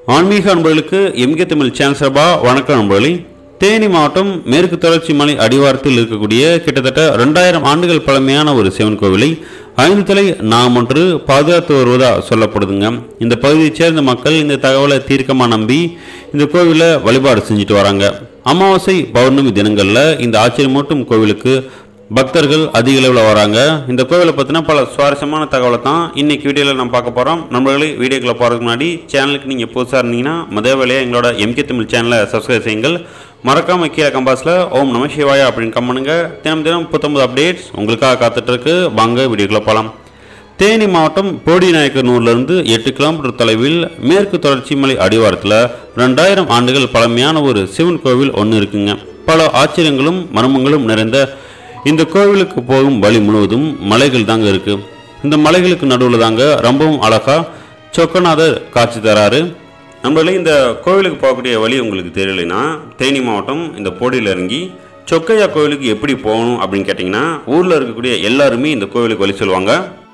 ஆன்மீக அன்பர்களுக்கு MK Tamil channel சார்பா வணக்கம் நண்பர்களே தேனி மாவட்டம் மேற்கு தொடர்ச்சி மலை அடிவாரத்தில் இருக்கக்கூடிய கிட்டத்தட்ட ரெண்டாயிரம் ஆண்டுகள் பழமையான ஒரு சிவன் கோவிலை ஐந்து தலை நாம் ஒன்று பாதுகாத்து வருவதா சொல்லப்படுதுங்க இந்த பகுதியைச் சேர்ந்த மக்கள் இந்த தகவலை தீர்க்கமாக நம்பி இந்த கோவிலை வழிபாடு செஞ்சுட்டு வராங்க அமாவாசை பௌர்ணமி தினங்களில் இந்த ஆச்சரியமூட்டும் கோவிலுக்கு பக்தர்கள் அதிக அளவில் வராங்க இந்த கோவிலை பற்றின பல சுவாரஸ்யமான தகவலை தான் இன்னைக்கு வீடியோவில் நம்ம பார்க்க போகிறோம் நம்மளே வீடியோக்களை போகிறதுக்கு முன்னாடி சேனலுக்கு நீங்கள் புதுசாக இருந்தீங்கன்னா முதல் வேலையாக எங்களோட எம்கே தமிழ் சேனலை சப்ஸ்கிரைப் செய்யுங்கள் மறக்காம கீழே கம்பாஸில் ஓம் நம சிவாயா அப்படின்னு கம்மனுங்க தினம் தினம் புத்தம்பது அப்டேட்ஸ் உங்களுக்காக காத்துட்ருக்கு வாங்க வீடியோக்குள்ள போகலாம் தேனி மாவட்டம் போடிநாயக்கனூர்லேருந்து எட்டு கிலோமீட்டர் தொலைவில் மேற்கு தொடர்ச்சி மலை அடிவாரத்தில் ரெண்டாயிரம் ஆண்டுகள் பழமையான ஒரு சிவன் கோவில் ஒன்று இருக்குங்க பல ஆச்சரியங்களும் மர்மங்களும் நிறைந்த இந்த கோவிலுக்கு போகும் வழி முழுவதும் மலைகள் தாங்க இருக்கு இந்த மலைகளுக்கு நடுவில் தாங்க ரொம்பவும் அழகா சொக்கநாதர் காட்சி தராரு நம்மளே இந்த கோவிலுக்கு போகக்கூடிய வழி உங்களுக்கு தெரியலைன்னா தேனி மாவட்டம் இந்த போடியில் இறங்கி சொக்கையா கோவிலுக்கு எப்படி போகணும் அப்படின்னு கேட்டிங்கன்னா ஊரில் இருக்கக்கூடிய எல்லாருமே இந்த கோவிலுக்கு வழி சொல்லுவாங்க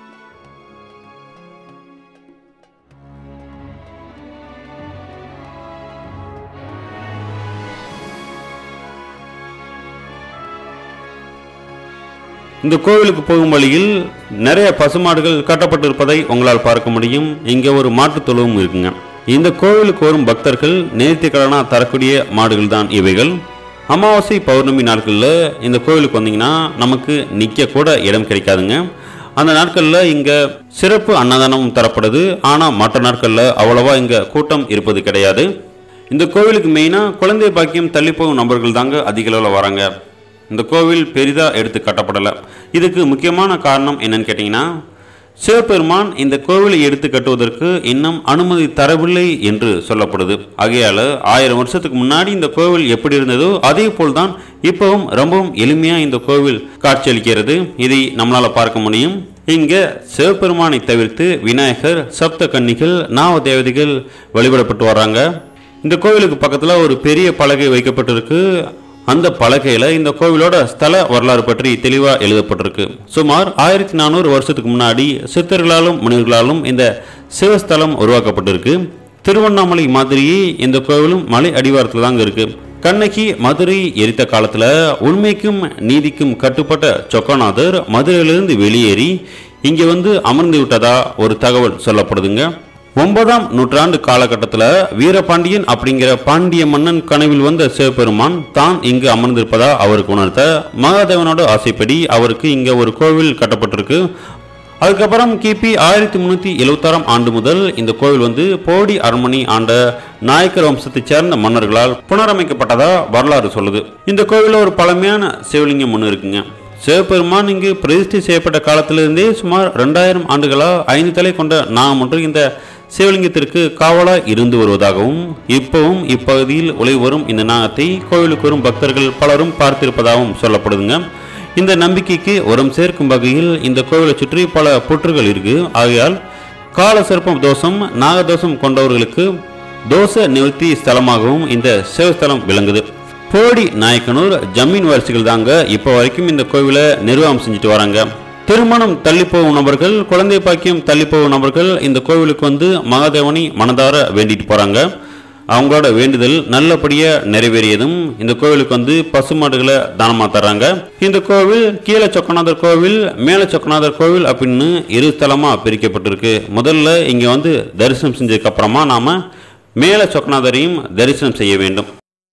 இந்த கோவிலுக்கு போகும் வழியில் நிறைய பசுமாடுகள் கட்டப்பட்டிருப்பதை உங்களால் பார்க்க முடியும் இங்கே ஒரு மாட்டுத் தொழுவும் இருக்குங்க இந்த கோவிலுக்கு வரும் பக்தர்கள் நேர்த்திக்கடனா தரக்கூடிய மாடுகள் தான் இவைகள் அமாவாசை பௌர்ணமி நாட்களில் இந்த கோவிலுக்கு வந்தீங்கன்னா நமக்கு நிற்க கூட இடம் கிடைக்காதுங்க அந்த நாட்களில் இங்கே சிறப்பு அன்னதானமும் தரப்படுது ஆனால் மற்ற நாட்களில் அவ்வளவா இங்கே கூட்டம் இருப்பது கிடையாது இந்த கோவிலுக்கு மெயினாக குழந்தை பாக்கியம் தள்ளி போகும் நபர்கள் தாங்க அதிக அளவில் வராங்க இந்த கோவில் பெரிதாக எடுத்து கட்டப்படலை இதுக்கு முக்கியமான காரணம் என்னன்னு கேட்டிங்கன்னா சிவபெருமான் இந்த கோவிலை எடுத்து கட்டுவதற்கு இன்னும் அனுமதி தரவில்லை என்று சொல்லப்படுது ஆகையால் ஆயிரம் வருஷத்துக்கு முன்னாடி இந்த கோவில் எப்படி இருந்ததோ அதே போல்தான் இப்பவும் ரொம்பவும் எளிமையாக இந்த கோவில் காட்சியளிக்கிறது இதை நம்மளால் பார்க்க முடியும் இங்க சிவபெருமானை தவிர்த்து விநாயகர் சப்த கன்னிகள் நாவ தேவதைகள் வழிபடப்பட்டு வர்றாங்க இந்த கோவிலுக்கு பக்கத்தில் ஒரு பெரிய பலகை வைக்கப்பட்டிருக்கு அந்த பலகையில் இந்த கோவிலோட ஸ்தல வரலாறு பற்றி தெளிவாக எழுதப்பட்டிருக்கு சுமார் ஆயிரத்தி நானூறு வருஷத்துக்கு முன்னாடி சித்தர்களாலும் முனிவர்களாலும் இந்த சிவஸ்தலம் உருவாக்கப்பட்டிருக்கு திருவண்ணாமலை மாதிரியே இந்த கோவிலும் மலை அடிவாரத்தில் தாங்க இருக்கு கண்ணகி மதுரை எரித்த காலத்தில் உண்மைக்கும் நீதிக்கும் கட்டுப்பட்ட சொக்கநாதர் மதுரையிலிருந்து வெளியேறி இங்கே வந்து அமர்ந்து விட்டதா ஒரு தகவல் சொல்லப்படுதுங்க ஒன்பதாம் நூற்றாண்டு காலகட்டத்தில் வீரபாண்டியன் அப்படிங்கிற பாண்டிய மன்னன் கனவில் வந்த சிவபெருமான் தான் இங்கு அமர்ந்திருப்பதா அவருக்கு உணர்த்த மகாதேவனோட ஆசைப்படி அவருக்கு இங்க ஒரு கோவில் கட்டப்பட்டிருக்கு அதுக்கப்புறம் கிபி ஆயிரத்தி முந்நூற்றி எழுவத்தாறாம் ஆண்டு முதல் இந்த கோவில் வந்து போடி அரண்மனை ஆண்ட நாயக்கர் வம்சத்தைச் சேர்ந்த மன்னர்களால் புனரமைக்கப்பட்டதா வரலாறு சொல்லுது இந்த கோவிலில் ஒரு பழமையான சிவலிங்கம் ஒன்று இருக்குங்க சிவபெருமான் இங்கு பிரதிஷ்டை செய்யப்பட்ட காலத்திலிருந்தே சுமார் ரெண்டாயிரம் ஆண்டுகளாக ஐந்து தலை கொண்ட நாம் ஒன்று இந்த சிவலிங்கத்திற்கு காவலாக இருந்து வருவதாகவும் இப்பவும் இப்பகுதியில் உலை வரும் இந்த நாகத்தை கோவிலுக்கு வரும் பக்தர்கள் பலரும் பார்த்திருப்பதாகவும் சொல்லப்படுதுங்க இந்த நம்பிக்கைக்கு உரம் சேர்க்கும் வகையில் இந்த கோவிலை சுற்றி பல புற்றுகள் இருக்கு ஆகையால் கால சர்ப்பம் தோஷம் நாகதோஷம் கொண்டவர்களுக்கு தோஷ நிவர்த்தி ஸ்தலமாகவும் இந்த சிவஸ்தலம் விளங்குது போடி நாயக்கனூர் ஜமீன் வாரிசுகள் தாங்க இப்போ வரைக்கும் இந்த கோவிலை நிர்வாகம் செஞ்சுட்டு வராங்க திருமணம் தள்ளி போகும் நபர்கள் குழந்தை பாக்கியம் தள்ளி போகும் நபர்கள் இந்த கோவிலுக்கு வந்து மகாதேவனை மனதார வேண்டிட்டு போறாங்க அவங்களோட வேண்டுதல் நல்லபடியா நிறைவேறியதும் இந்த கோவிலுக்கு வந்து பசுமாடுகளை தானமா தர்றாங்க இந்த கோவில் கீழே சொக்கநாதர் கோவில் மேல சொக்கநாதர் கோவில் அப்படின்னு இரு ஸ்தலமா பிரிக்கப்பட்டிருக்கு முதல்ல இங்க வந்து தரிசனம் செஞ்சதுக்கு அப்புறமா நாம மேல சொக்கநாதரையும் தரிசனம் செய்ய வேண்டும்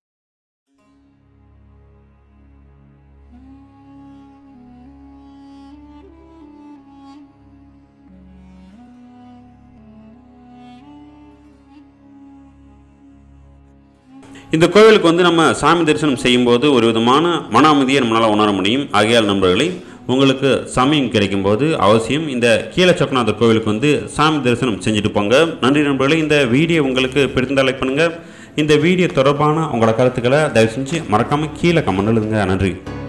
இந்த கோவிலுக்கு வந்து நம்ம சாமி தரிசனம் செய்யும்போது ஒரு விதமான மன அமைதியை நம்மளால் உணர முடியும் ஆகையால் நண்பர்களை உங்களுக்கு சமயம் கிடைக்கும்போது அவசியம் இந்த கீழ சொக்கநாதர் கோவிலுக்கு வந்து சாமி தரிசனம் செஞ்சுட்டு போங்க நன்றி நண்பர்களே இந்த வீடியோ உங்களுக்கு பிடித்திருந்தால் லைக் பண்ணுங்கள் இந்த வீடியோ தொடர்பான உங்களோட கருத்துக்களை தயவு செஞ்சு மறக்காமல் கீழே கமெண்ட் எழுதுங்க நன்றி